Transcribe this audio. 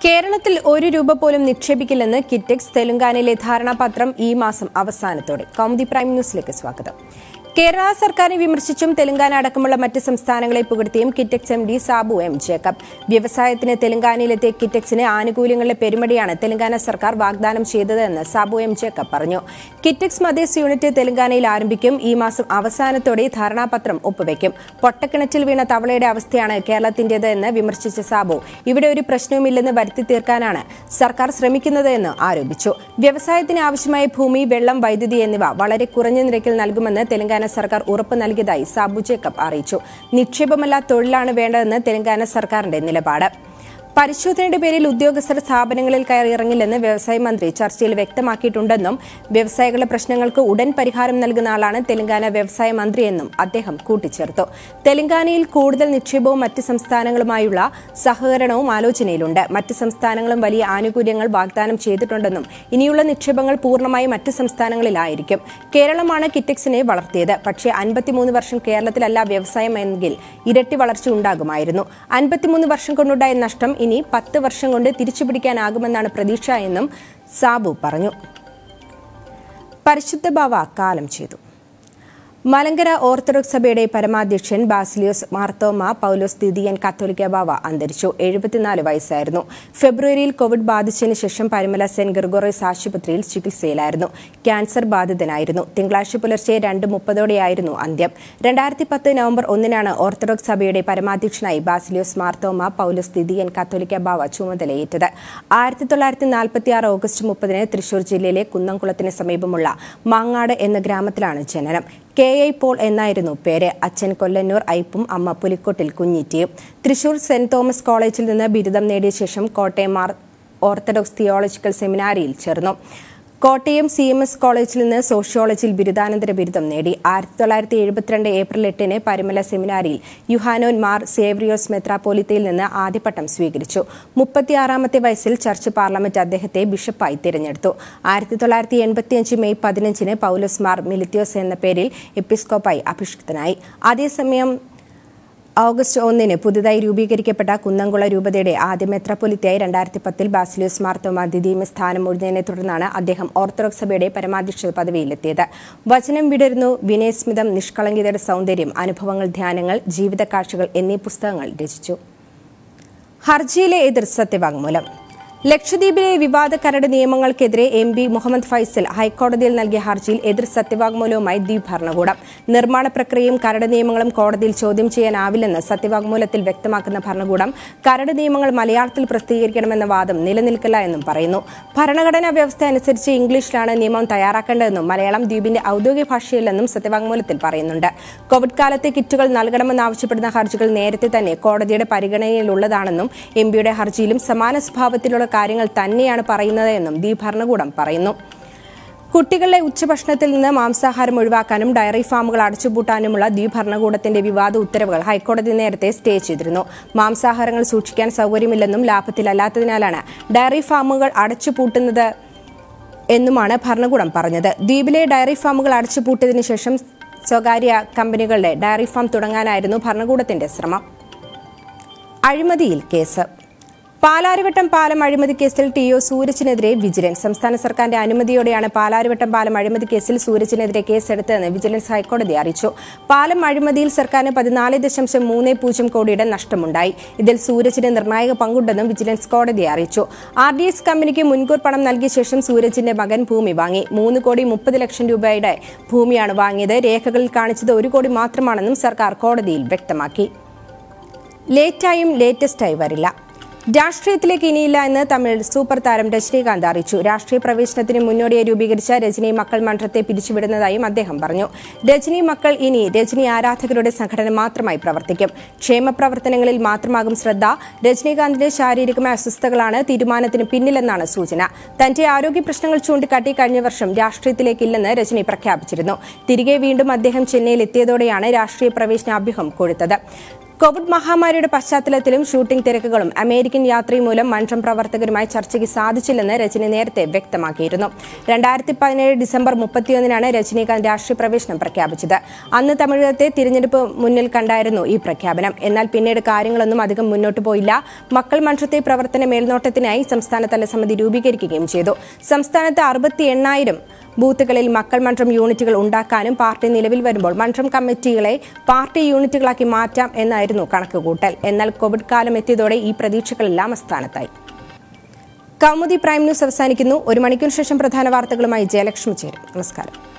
കേരളത്തിൽ ഒരു രൂപ പോലും നിക്ഷേപിക്കില്ലെന്ന് കിറ്റെക്സ് തെലങ്കാനയിലെ ധാരണാപത്രം ഈ മാസം അവസാനത്തോടെ കൗമുദി പ്രൈം ന്യൂസിലേക്ക് സ്വാഗതം കേരള സർക്കാരിനെ വിമർശിച്ചും തെലങ്കാന അടക്കമുള്ള മറ്റ് സംസ്ഥാനങ്ങളെ പുകഴ്ത്തിയും Kitex M D Sabu M Jacob വ്യവസായത്തിന് തെലങ്കാനയിലെത്തിയ കിറ്റെക്സിന് ആനുകൂല്യങ്ങളുടെ പെരുമടിയാണ് തെലങ്കാന സർക്കാർ വാഗ്ദാനം ചെയ്തതെന്ന് സാബു എം ജേക്കബ് പറഞ്ഞു കിറ്റെക്സ് മദേസ് യൂണിറ്റ് തെലങ്കാനയിൽ ആരംഭിക്കും ഈ മാസം അവസാനത്തോടെ ധാരണാപത്രം ഒപ്പുവെക്കും പൊട്ടക്കിണറ്റിൽ വീണ തവളയുടെ അവസ്ഥയാണ് കേരളത്തിന്റേത് എന്ന് വിമർശിച്ച സാബു ഇവിടെ ഒരു പ്രശ്നവുമില്ലെന്ന് വരുത്തി തീർക്കാനാണ് സർക്കാർ ശ്രമിക്കുന്നത് എന്ന് ആരോപിച്ചു വ്യവസായത്തിന് ആവശ്യമായ ഭൂമി വെള്ളം വൈദ്യുതി എന്നിവ വളരെ കുറഞ്ഞ നിരക്കിൽ നൽകുമെന്ന് തെലങ്കാന സർക്കാർ ഉറപ്പ് നൽകിയതായി സാബു ജേക്കബ് അറിയിച്ചു നിക്ഷേപമല്ല തൊഴിലാണ് വേണ്ടതെന്ന് തെലങ്കാന സർക്കാരിന്റെ നിലപാട് പരിശോധനയുടെ പേരിൽ ഉദ്യോഗസ്ഥർ സ്ഥാപനങ്ങളിൽ കയറിയിറങ്ങില്ലെന്ന് വ്യവസായ മന്ത്രി ചർച്ചയിൽ വ്യക്തമാക്കിയിട്ടുണ്ടെന്നും വ്യവസായികളുടെ പ്രശ്നങ്ങൾക്ക് ഉടൻ പരിഹാരം നൽകുന്ന ആളാണ് തെലങ്കാന വ്യവസായ മന്ത്രിയെന്നും അദ്ദേഹം കൂട്ടിച്ചേർത്തു തെലങ്കാനയിൽ കൂടുതൽ നിക്ഷേപവും മറ്റ് സംസ്ഥാനങ്ങളുമായുള്ള സഹകരണവും ആലോചനയിലുണ്ട് മറ്റ് സംസ്ഥാനങ്ങളും വലിയ ആനുകൂല്യങ്ങൾ വാഗ്ദാനം ചെയ്തിട്ടുണ്ടെന്നും ഇനിയുള്ള നിക്ഷേപങ്ങൾ പൂർണ്ണമായി മറ്റ് സംസ്ഥാനങ്ങളിലായിരിക്കും കേരളമാണ് കിറ്റെക്സിനെ വളർത്തിയത് പക്ഷേ അൻപത്തിമൂന്ന് വർഷം കേരളത്തിലല്ല വ്യവസായം എങ്കിൽ ഇരട്ടി വളർച്ച ഉണ്ടാകുമായിരുന്നു അൻപത്തിമൂന്ന് വർഷം കൊണ്ടുണ്ടായ നഷ്ടം ഇനി പത്ത് വർഷം കൊണ്ട് തിരിച്ചുപിടിക്കാനാകുമെന്നാണ് പ്രതീക്ഷ എന്നും സാബു പറഞ്ഞു പരിശുദ്ധ ബാവ കാലം ചെയ്തു മലങ്കര ഓർത്തഡോക്സ് സഭയുടെ പരമാധ്യക്ഷൻ ബാസിലിയോസ് മാർത്തോമ പൗലോസ് ദിദിയൻ കത്തോലിക്ക ബാവ അന്തരിച്ചു എഴുപത്തിനാല് വയസ്സായിരുന്നു ഫെബ്രുവരിയിൽ കോവിഡ് ബാധിച്ചതിന് ശേഷം പരമല സെന്റ് ഗർഗോറോസ് ആശുപത്രിയിൽ ചികിത്സയിലായിരുന്നു ക്യാൻസർ ബാധിതനായിരുന്നു തിങ്കളാഴ്ച പുലർച്ചെ രണ്ട് മുപ്പതോടെയായിരുന്നു അന്ത്യം രണ്ടായിരത്തി പത്ത് നവംബർ ഒന്നിനാണ് ഓർത്തഡോക്സ് സഭയുടെ പരമാധ്യക്ഷനായി ബാസിലിയോസ് മാർത്തോമ പൗലോസ് ദിദിയൻ കത്തോലിക്ക ബാവ ചുമതലയേറ്റത് ആയിരത്തി തൊള്ളായിരത്തി നാൽപ്പത്തി ആറ് ഓഗസ്റ്റ് മുപ്പതിന് തൃശൂർ ജില്ലയിലെ കുന്നംകുളത്തിന് സമീപമുള്ള മാങ്ങാട് എന്ന ഗ്രാമത്തിലാണ് ജനനം കെ ഐ പോൾ എന്നായിരുന്നു പേര് അച്ഛൻ കൊല്ലന്നൂർ ഐപ്പും അമ്മ പുലിക്കോട്ടിൽ കുഞ്ഞിറ്റിയും തൃശൂർ സെന്റ് തോമസ് കോളേജിൽ നിന്ന് ബിരുദം നേടിയ ശേഷം കോട്ടയം മാർ ഓർത്തഡോക്സ് തിയോളജിക്കൽ സെമിനാരിയിൽ ചേർന്നു കോട്ടയം സി എം എസ് കോളേജിൽ നിന്ന് സോഷ്യോളജിയിൽ ബിരുദാനന്തര ബിരുദം നേടി ആയിരത്തി തൊള്ളായിരത്തി എഴുപത്തിരണ്ട് ഏപ്രിൽ എട്ടിന് പരിമല സെമിനാരിയിൽ യുഹാനോൻ മാർ സേവ്രിയോസ് മെത്രാപ്പോലിത്തയിൽ നിന്ന് ആദ്യപട്ടം സ്വീകരിച്ചു മുപ്പത്തിയാറാമത്തെ വയസ്സിൽ ചർച്ച് പാർലമെന്റ് അദ്ദേഹത്തെ ബിഷപ്പായി തിരഞ്ഞെടുത്തു ആയിരത്തി തൊള്ളായിരത്തി എൺപത്തിയഞ്ച് മെയ് പതിനഞ്ചിന് പൗലോസ് മാർ മിലിത്യോസ് എന്ന പേരിൽ എപ്പിസ്കോപ്പായി അഭിഷിക്തനായി അതേസമയം ഓഗസ്റ്റ് ഒന്നിന് പുതുതായി രൂപീകരിക്കപ്പെട്ട കുന്നംകുള രൂപതയുടെ ആദ്യ മെത്രാപ്പൊലിത്തയായി രണ്ടായിരത്തി പത്തിൽ ബാസിലിയോസ് മാർത്തോമ ദിദീമ സ്ഥാനം ഒഴിഞ്ഞതിനെ തുടർന്നാണ് അദ്ദേഹം ഓർത്തഡോക്സ് സഭയുടെ പരമാധ്യക്ഷ പദവിയിലെത്തിയത് വചനം വിടരുന്നു വിനയസ്മിതം നിഷ്കളങ്കിതയുടെ സൗന്ദര്യം അനുഭവങ്ങൾ ധ്യാനങ്ങൾ ജീവിതക്കാഴ്ചകൾ എന്നീ പുസ്തകങ്ങൾ രചിച്ചു ഹർജിയിലെ എതിർ സത്യവാങ്മൂലം ലക്ഷദ്വീപിലെ വിവാദ കരട് നിയമങ്ങൾക്കെതിരെ എം പി മുഹമ്മദ് ഫൈസൽ ഹൈക്കോടതിയിൽ നൽകിയ ഹർജിയിൽ എതിർ സത്യവാങ്മൂലവുമായി ദ്വീപ് ഭരണകൂടം നിർമ്മാണ പ്രക്രിയയും കരട് നിയമങ്ങളും കോടതിയിൽ ചോദ്യം ചെയ്യാനാവില്ലെന്ന് സത്യവാങ്മൂലത്തിൽ വ്യക്തമാക്കുന്ന ഭരണകൂടം കരട് നിയമങ്ങൾ മലയാളത്തിൽ പ്രസിദ്ധീകരിക്കണമെന്ന വാദം നിലനിൽക്കില്ല എന്നും പറയുന്നു ഭരണഘടനാ വ്യവസ്ഥ അനുസരിച്ച് ഇംഗ്ലീഷിലാണ് നിയമം തയ്യാറാക്കേണ്ടതെന്നും മലയാളം ദ്വീപിന്റെ ഔദ്യോഗിക ഭാഷയില്ലെന്നും സത്യവാങ്മൂലത്തിൽ പറയുന്നുണ്ട് കോവിഡ് കാലത്തെ കിറ്റുകൾ നൽകണമെന്നാവശ്യപ്പെടുന്ന ഹർജികൾ നേരത്തെ തന്നെ കോടതിയുടെ പരിഗണനയിലുള്ളതാണെന്നും എം പിയുടെ ഹർജിയിലും സമാന സ്വഭാവത്തിലുള്ള കാര്യങ്ങൾ തന്നെയാണ് പറയുന്നത് എന്നും ദ്വീപ് ഭരണകൂടം പറയുന്നു കുട്ടികളുടെ ഉച്ചഭക്ഷണത്തിൽ നിന്ന് മാംസാഹാരം ഒഴിവാക്കാനും ഡയറി ഫാമുകൾ അടച്ചുപൂട്ടാനുമുള്ള ദ്വീപ് ഭരണകൂടത്തിന്റെ വിവാദ ഉത്തരവുകൾ ഹൈക്കോടതി നേരത്തെ സ്റ്റേ ചെയ്തിരുന്നു മാംസാഹാരങ്ങൾ സൂക്ഷിക്കാൻ സൗകര്യമില്ലെന്നും ലാഭത്തിലല്ലാത്തതിനാലാണ് ഡയറി ഫാമുകൾ അടച്ചുപൂട്ടുന്നത് എന്നുമാണ് ഭരണകൂടം പറഞ്ഞത് ദ്വീപിലെ ഡയറി ഫാമുകൾ അടച്ചുപൂട്ടിയതിനു ശേഷം സ്വകാര്യ കമ്പനികളുടെ ഡയറി ഫാം തുടങ്ങാനായിരുന്നു ഭരണകൂടത്തിന്റെ ശ്രമം അഴിമതിയിൽ കേസ് പാലാരിവട്ടം പാലം അഴിമതി കേസിൽ ടി ഒ സൂരജിനെതിരെ വിജിലൻസ് സംസ്ഥാന സർക്കാരിന്റെ അനുമതിയോടെയാണ് പാലാരിവട്ടം പാലം അഴിമതി കേസിൽ സൂരജിനെതിരെ കേസെടുത്തതെന്ന് വിജിലൻസ് ഹൈക്കോടതി അറിയിച്ചു പാലം അഴിമതിയിൽ സർക്കാരിന് പതിനാല് ദശാംശം മൂന്ന് പൂജ്യം കോടിയുടെ നഷ്ടമുണ്ടായി ഇതിൽ സൂരജിന് നിർണായക പങ്കുണ്ടെന്നും വിജിലൻസ് കോടതിയെ അറിയിച്ചു ആർ ഡി എസ് കമ്പനിക്ക് മുൻകൂർ പണം നൽകിയ ശേഷം സൂരജിന്റെ മകൻ ഭൂമി വാങ്ങി മൂന്ന് കോടി മുപ്പത് ലക്ഷം രൂപയുടെ ഭൂമിയാണ് വാങ്ങിയത് രേഖകളിൽ കാണിച്ചത് ഒരു കോടി മാത്രമാണെന്നും സർക്കാർ കോടതിയിൽ വ്യക്തമാക്കി ലേറ്റായും ലേറ്റസ്റ്റായി വരില്ല രാഷ്ട്രീയത്തിലേക്ക് ഇനിയില്ല എന്ന് തമിഴ് സൂപ്പർ താരം രജനീകാന്ത് അറിയിച്ചു രാഷ്ട്രീയ പ്രവേശനത്തിന് മുന്നോടിയായി രൂപീകരിച്ച രജനി മക്കൾ മன்றത്തെ പിരിച്ചുവിടുന്നതായും അദ്ദേഹം പറഞ്ഞു രജനി മക്കൾ ഇനി രജനി ആരാധകരുടെ സംഘടന മാത്രമായി പ്രവർത്തിക്കും ക്ഷേമ പ്രവർത്തനങ്ങളിൽ മാത്രമാകും ശ്രദ്ധ രജനീകാന്തിന്റെ ശാരീരികമായ അസ്വസ്ഥതകളാണ് തീരുമാനത്തിന് പിന്നിലെന്നാണ് സൂചന തന്റെ ആരോഗ്യ പ്രശ്നങ്ങൾ ചൂണ്ടിക്കാട്ടി കഴിഞ്ഞ വർഷം രാഷ്ട്രീയത്തിലേക്കില്ലെന്ന് രജനി പ്രഖ്യാപിച്ചിരുന്നു തിരികെ വീണ്ടും അദ്ദേഹം ചെന്നൈയിൽ എത്തിയതോടെയാണ് രാഷ്ട്രീയ പ്രവേശനാഭ്യൂഹം കൊഴുത്തത് കോവിഡ് മഹാമാരിയുടെ പശ്ചാത്തലത്തിലും ഷൂട്ടിംഗ് തിരക്കുകളും അമേരിക്കൻ യാത്രയും മൂലം മൺട്രം പ്രവർത്തകരുമായി ചർച്ചയ്ക്ക് സാധിച്ചില്ലെന്ന് രജനി നേരത്തെ വ്യക്തമാക്കിയിരുന്നു രണ്ടായിരത്തി പതിനേഴ് ഡിസംബർ മുപ്പത്തിയൊന്നിനാണ് രജനീകാന്ത് രാഷ്ട്രീയ പ്രവേശനം പ്രഖ്യാപിച്ചത് അന്ന് തമിഴകത്തെ തിരഞ്ഞെടുപ്പ് മുന്നിൽ കണ്ടായിരുന്നു ഈ പ്രഖ്യാപനം എന്നാൽ പിന്നീട് കാര്യങ്ങളൊന്നും അധികം മുന്നോട്ട് പോയില്ല മക്കൾ മன்றത്തെ പ്രവർത്തന മേൽനോട്ടത്തിനായി സംസ്ഥാനതല സമിതി രൂപീകരിക്കുകയും ചെയ്തു സംസ്ഥാനത്ത് അറുപത്തി എണ്ണായിരം ബൂത്തുകളിൽ മക്കൾ മன்றம் യൂണിറ്റുകൾ ഉണ്ടാക്കാനും പാർട്ടി നിലവിൽ വരുമ്പോൾ മன்றம் കമ്മിറ്റികളെ പാർട്ടി യൂണിറ്റുകളാക്കി മാറ്റാം എന്നായിരുന്നു കണക്കുകൂട്ടൽ എന്നാൽ കോവിഡ് കാലം എത്തിയതോടെ ഈ പ്രതീക്ഷകളെല്ലാം അസ്ഥാനത്തായി കൗമുദി പ്രൈം ന്യൂസ് അവസാനിക്കുന്നു ഒരു മണിക്കൂർ ശേഷം പ്രധാന വാർത്തകളുമായി ജയലക്ഷ്മി ചേരും നമസ്കാരം